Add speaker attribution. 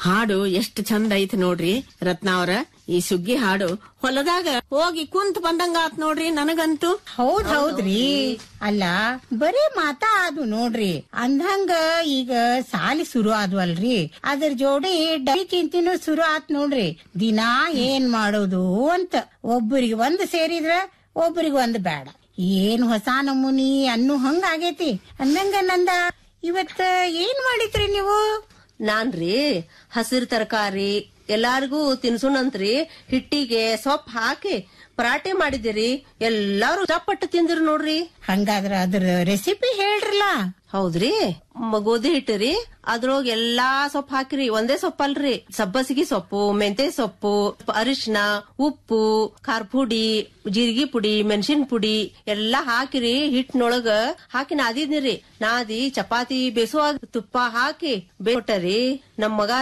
Speaker 1: ಹಾಡು ಎಷ್ಟ್ ಚಂದ ಐತಿ ನೋಡ್ರಿ ರತ್ನಾವ್ರ ಈ ಸುಗ್ಗಿ ಹಾಡು ಹೊಲದಾಗ ಹೋಗಿ ಕುಂತ್ ಬಂದಂಗ ಆತ್ ನೋಡ್ರಿ ನನಗಂತೂ
Speaker 2: ಹೌದ್ ಹೌದ್ರಿ ಅಲ್ಲ ಬರೀ ಮಾತಾ ಅದು ನೋಡ್ರಿ ಅಂದಂಗ ಈಗ ಸಾಲಿ ಶುರು ಆದ್ವಲ್ರಿ ಅದ್ರ ಜೋಡಿ ಡೈ ಚಿಂತಿನೂ ಶುರು ಆತ್ ನೋಡ್ರಿ ದಿನಾ ಏನ್ ಮಾಡೋದು ಅಂತ ಒಬ್ಬರಿಗೆ ಒಂದ್ ಸೇರಿದ್ರ ಒಬ್ಬರಿಗೆ ಒಂದ್ ಬೇಡ ಏನ್ ಹೊಸ ನಮೂನಿ ಅನ್ನು ಹಂಗ ಆಗೇತಿ ಅಂದಂಗ ನಂದ ಇವತ್ತ ಏನ್ ಮಾಡಿದ್ರಿ ನೀವು
Speaker 3: ನಾನ್ರಿ ಹಸಿರು ತರಕಾರಿ ಎಲ್ಲಾರ್ಗೂ ತಿನ್ಸುಣಂತ್ರಿ ಹಿಟ್ಟಿಗೆ ಸೊಪ್ಪು ಹಾಕಿ ಪರಾಟೆ ಮಾಡಿದಿರಿ ಎಲ್ಲಾರು ಚಪ್ಪಟ್ಟು ತಿಂದಿರು ನೋಡ್ರಿ
Speaker 2: ಹಂಗಾದ್ರ ಅದ್ರ ರೆಸಿಪಿ ಹೇಳ್ರಲ್ಲ
Speaker 3: ಹೌದ್ರಿ ಮ- ಗೋಧಿ ಹಿಟ್ಟು ಅದ್ರೊಳಗ ಎಲ್ಲಾ ಸೊಪ್ಪು ಹಾಕಿರಿ ಒಂದೇ ಸೊಪ್ಪಲ್ರಿ ಸಬ್ಬಸಿಗೆ ಸೊಪ್ಪು ಮೆಂತೆ ಸೊಪ್ಪು ಅರಿಶಿನ ಉಪ್ಪು ಖಾರ ಪುಡಿ ಜೀರಿಗೆ ಪುಡಿ ಮೆಣಸಿನ ಪುಡಿ ಎಲ್ಲಾ ಹಾಕಿರಿ ಹಿಟ್ಟಿನೊಳಗ ಹಾಕಿ ನಾದಿದ್ನಿರಿ ನಾದಿ ಚಪಾತಿ ಬೇಸುವಾಗ ತುಪ್ಪ ಹಾಕಿ ಬೇಟರಿ ನಮ್ ಮಗ